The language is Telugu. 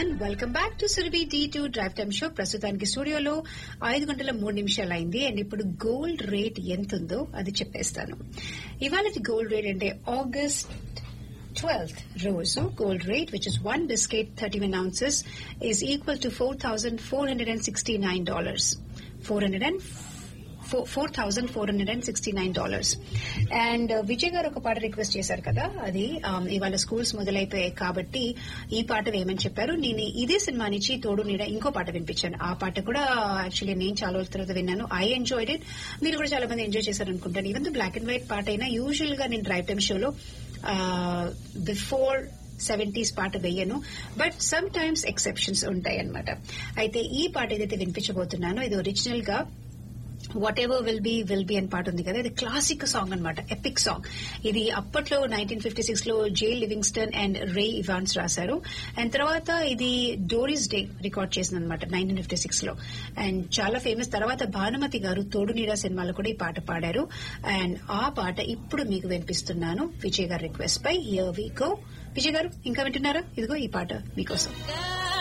and welcome back to Surabhi D two drive time show ప్రస్తుతానికి స్టూడియోలో ఐదు గంటల మూడు నిమిషాలు అయింది అండ్ ఇప్పుడు గోల్డ్ రేట్ ఎంత ఉందో అది చెప్పేస్తాను ఇవాళ గోల్డ్ రేట్ అంటే ఆగస్ట్ 12th రోజు gold rate which is one biscuit 31 ounces is equal to $4,469 four thousand four hundred and sixty nine dollars and Vijay గారు ఒక పాట రిక్వెస్ట్ చేశారు కదా అది um, ఇవాళ స్కూల్స్ మొదలైపోయాయి కాబట్టి ఈ పాట వేయమని చెప్పారు నేను ఇదే సినిమా నుంచి తోడు నీడ ఇంకో పాట వినిపించాను ఆ పాట కూడా యాక్చువల్లీ నేను చాలా రోజుల తర్వాత విన్నాను ఐ ఎంజాయ్డ్ ఇట్ మీరు కూడా చాలా మంది ఎంజాయ్ చేశారు అనుకుంటాను ఈవెన్ బ్లాక్ అండ్ వైట్ పాట అయినా యూజువల్ గా నేను డ్రైవ్ టైమ్ షోలో బిఫోర్ సెవెంటీస్ పాట వేయను బట్ సమ్ టైమ్స్ ఎక్సెప్షన్స్ ఉంటాయి అనమాట అయితే ఈ పాట ఏదైతే వినిపించబోతున్నానో ఇది ఒరిజినల్ గా whatever will be will be అని పాట ఉంది కదా ఇది క్లాసిక్ సాంగ్ అనమాట ఎపిక్ సాంగ్ ఇది అప్పట్లో నైన్టీన్ ఫిఫ్టీ సిక్స్ లో Jay Livingston and Ray Evans రాశారు అండ్ తర్వాత ఇది డోరీస్ డే రికార్డ్ చేసింది అనమాట నైన్టీన్ ఫిఫ్టీ సిక్స్ లో అండ్ చాలా ఫేమస్ తర్వాత భానుమతి గారు తోడు నీడా సినిమాలో కూడా ఈ పాట పాడారు అండ్ ఆ పాట ఇప్పుడు మీకు వినిపిస్తున్నాను విజయ్ గారి రిక్వెస్ట్ పై హియర్ వి గో విజయ్ గారు ఇంకా వింటున్నారా ఇదిగో ఈ పాట మీకోసం